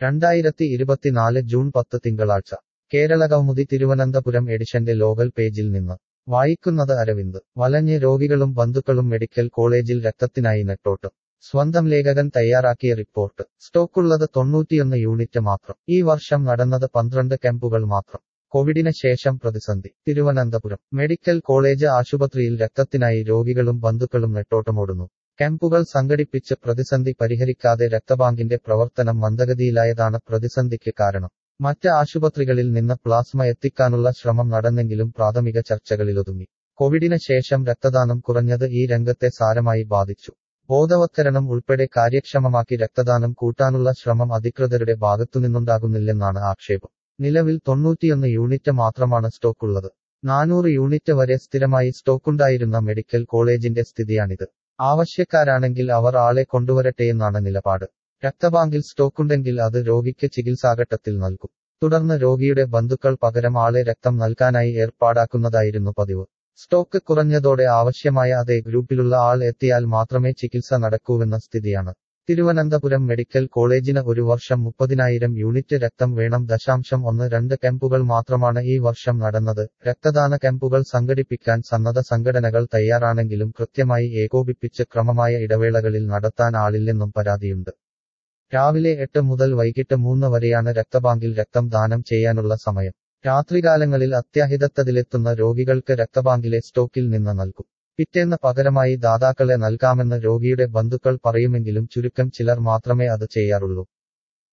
രണ്ടായിരത്തി ഇരുപത്തിനാല് ജൂൺ പത്ത് തിങ്കളാഴ്ച കേരളകൗമുദി തിരുവനന്തപുരം എഡിഷന്റെ ലോകൽ പേജിൽ നിന്ന് വായിക്കുന്നത് അരവിന്ദ് വലഞ്ഞ് രോഗികളും ബന്ധുക്കളും മെഡിക്കൽ കോളേജിൽ രക്തത്തിനായി നെട്ടോട്ട് സ്വന്തം ലേഖകൻ തയ്യാറാക്കിയ റിപ്പോർട്ട് സ്റ്റോക്കുള്ളത് തൊണ്ണൂറ്റിയൊന്ന് യൂണിറ്റ് മാത്രം ഈ വർഷം നടന്നത് പന്ത്രണ്ട് ക്യാമ്പുകൾ മാത്രം കോവിഡിന് ശേഷം പ്രതിസന്ധി തിരുവനന്തപുരം മെഡിക്കൽ കോളേജ് ആശുപത്രിയിൽ രക്തത്തിനായി രോഗികളും ബന്ധുക്കളും നെട്ടോട്ടമോടുന്നു ക്യാമ്പുകൾ സംഘടിപ്പിച്ച് പ്രതിസന്ധി പരിഹരിക്കാതെ രക്തബാങ്കിന്റെ പ്രവർത്തനം മന്ദഗതിയിലായതാണ് പ്രതിസന്ധിക്ക് കാരണം മറ്റ് ആശുപത്രികളിൽ നിന്ന് പ്ലാസ്മ എത്തിക്കാനുള്ള ശ്രമം നടന്നെങ്കിലും പ്രാഥമിക ചർച്ചകളിലൊതുങ്ങി കോവിഡിന് ശേഷം രക്തദാനം കുറഞ്ഞത് ഈ രംഗത്തെ സാരമായി ബാധിച്ചു ബോധവത്കരണം ഉൾപ്പെടെ കാര്യക്ഷമമാക്കി രക്തദാനം കൂട്ടാനുള്ള ശ്രമം അധികൃതരുടെ ഭാഗത്തുനിന്നുണ്ടാകുന്നില്ലെന്നാണ് ആക്ഷേപം നിലവിൽ തൊണ്ണൂറ്റിയൊന്ന് യൂണിറ്റ് മാത്രമാണ് സ്റ്റോക്കുള്ളത് നാനൂറ് യൂണിറ്റ് വരെ സ്ഥിരമായി സ്റ്റോക്കുണ്ടായിരുന്ന മെഡിക്കൽ കോളേജിന്റെ സ്ഥിതിയാണിത് ആവശ്യക്കാരാണെങ്കിൽ അവർ ആളെ കൊണ്ടുവരട്ടെയെന്നാണ് നിലപാട് രക്തബാങ്കിൽ സ്റ്റോക്കുണ്ടെങ്കിൽ അത് രോഗിക്ക് ചികിത്സാഘട്ടത്തിൽ നൽകും തുടർന്ന് രോഗിയുടെ ബന്ധുക്കൾ പകരം ആളെ രക്തം നൽകാനായി ഏർപ്പാടാക്കുന്നതായിരുന്നു പതിവ് സ്റ്റോക്ക് കുറഞ്ഞതോടെ ആവശ്യമായ അതേ ഗ്രൂപ്പിലുള്ള ആൾ എത്തിയാൽ മാത്രമേ ചികിത്സ നടക്കൂവെന്ന സ്ഥിതിയാണ് തിരുവനന്തപുരം മെഡിക്കൽ കോളേജിന് ഒരു വർഷം മുപ്പതിനായിരം യൂണിറ്റ് രക്തം വേണം ദശാംശം ഒന്ന് രണ്ട് ക്യാമ്പുകൾ മാത്രമാണ് ഈ വർഷം നടന്നത് രക്തദാന ക്യാമ്പുകൾ സംഘടിപ്പിക്കാൻ സന്നദ്ധ സംഘടനകൾ തയ്യാറാണെങ്കിലും കൃത്യമായി ഏകോപിപ്പിച്ച് ക്രമമായ ഇടവേളകളിൽ നടത്താൻ ആളില്ലെന്നും പരാതിയുണ്ട് രാവിലെ എട്ട് മുതൽ വൈകിട്ട് മൂന്ന് വരെയാണ് രക്തബാങ്കിൽ രക്തം ദാനം ചെയ്യാനുള്ള സമയം രാത്രികാലങ്ങളിൽ അത്യാഹിതത്തതിലെത്തുന്ന രോഗികൾക്ക് രക്തബാങ്കിലെ സ്റ്റോക്കിൽ നിന്ന് നൽകും പിറ്റേന്ന് പകരമായി ദാതാക്കളെ നൽകാമെന്ന് രോഗിയുടെ ബന്ധുക്കൾ പറയുമെങ്കിലും ചുരുക്കം ചിലർ മാത്രമേ അത് ചെയ്യാറുള്ളൂ